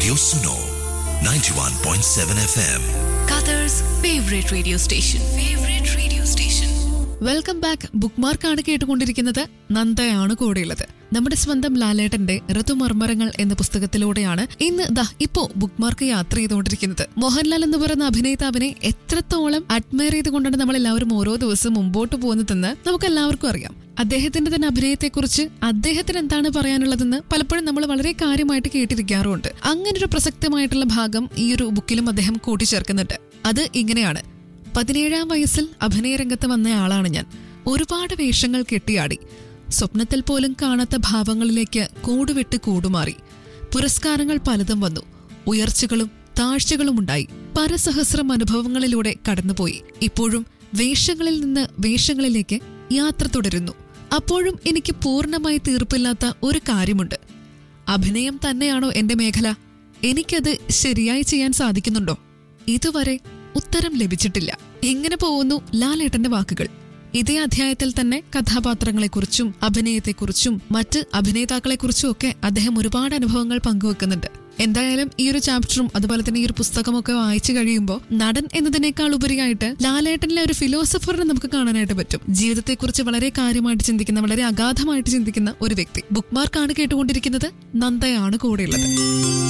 Radio Suno, 91.7 FM. Qatar's favorite radio station. Favorite radio station. Welcome back book മാർക്കാണ് കേട്ടുകൊണ്ടിരിക്കുന്നത് നന്ദയാണ് കൂടെയുള്ളത് നമ്മുടെ സ്വന്തം ലാലേട്ടന്റെ ഋതുമർമ്മരങ്ങൾ എന്ന പുസ്തകത്തിലൂടെയാണ് ഇന്ന് ദാ ഇപ്പോ ബുക്ക് മാർക്ക് യാത്ര ചെയ്തുകൊണ്ടിരിക്കുന്നത് മോഹൻലാൽ എന്ന് പറയുന്ന അഭിനേതാവിനെ എത്രത്തോളം അഡ്മയർ ചെയ്തുകൊണ്ടാണ് നമ്മൾ എല്ലാവരും ഓരോ ദിവസവും മുമ്പോട്ട് പോകുന്നതെന്ന് നമുക്ക് എല്ലാവർക്കും അറിയാം അദ്ദേഹത്തിന്റെ തന്നെ അഭിനയത്തെക്കുറിച്ച് അദ്ദേഹത്തിന് എന്താണ് പറയാനുള്ളതെന്ന് പലപ്പോഴും നമ്മൾ വളരെ കാര്യമായിട്ട് കേട്ടിരിക്കാറുമുണ്ട് അങ്ങനൊരു പ്രസക്തമായിട്ടുള്ള ഭാഗം ഈ ഒരു ബുക്കിലും അദ്ദേഹം കൂട്ടിച്ചേർക്കുന്നുണ്ട് അത് ഇങ്ങനെയാണ് പതിനേഴാം വയസ്സിൽ അഭിനയരംഗത്ത് വന്ന ആളാണ് ഞാൻ ഒരുപാട് വേഷങ്ങൾ കെട്ടിയാടി സ്വപ്നത്തിൽ പോലും കാണാത്ത ഭാവങ്ങളിലേക്ക് കൂടുവിട്ട് കൂടുമാറി പുരസ്കാരങ്ങൾ പലതും വന്നു ഉയർച്ചകളും താഴ്ചകളും ഉണ്ടായി പരസഹസ്രം അനുഭവങ്ങളിലൂടെ കടന്നുപോയി ഇപ്പോഴും വേഷങ്ങളിൽ നിന്ന് വേഷങ്ങളിലേക്ക് യാത്ര തുടരുന്നു അപ്പോഴും എനിക്ക് പൂർണ്ണമായി തീർപ്പില്ലാത്ത ഒരു കാര്യമുണ്ട് അഭിനയം തന്നെയാണോ എന്റെ മേഖല എനിക്കത് ശരിയായി ചെയ്യാൻ സാധിക്കുന്നുണ്ടോ ഇതുവരെ ഉത്തരം ലഭിച്ചിട്ടില്ല എങ്ങനെ പോകുന്നു ലാലേട്ടന്റെ വാക്കുകൾ ഇതേ അധ്യായത്തിൽ തന്നെ കഥാപാത്രങ്ങളെക്കുറിച്ചും അഭിനയത്തെക്കുറിച്ചും മറ്റ് അഭിനേതാക്കളെക്കുറിച്ചും ഒക്കെ അദ്ദേഹം ഒരുപാട് അനുഭവങ്ങൾ പങ്കുവെക്കുന്നുണ്ട് എന്തായാലും ഈ ഒരു ചാപ്റ്ററും അതുപോലെ തന്നെ ഈ ഒരു പുസ്തകമൊക്കെ വായിച്ചു കഴിയുമ്പോൾ നടൻ എന്നതിനേക്കാൾ ഉപരിയായിട്ട് ലാലേട്ടനിലെ ഒരു ഫിലോസഫറിനെ നമുക്ക് കാണാനായിട്ട് പറ്റും ജീവിതത്തെക്കുറിച്ച് വളരെ കാര്യമായിട്ട് ചിന്തിക്കുന്ന വളരെ അഗാധമായിട്ട് ചിന്തിക്കുന്ന ഒരു വ്യക്തി ബുക്ക് മാർക്കാണ് കേട്ടുകൊണ്ടിരിക്കുന്നത് നന്ദയാണ് കൂടെയുള്ളത്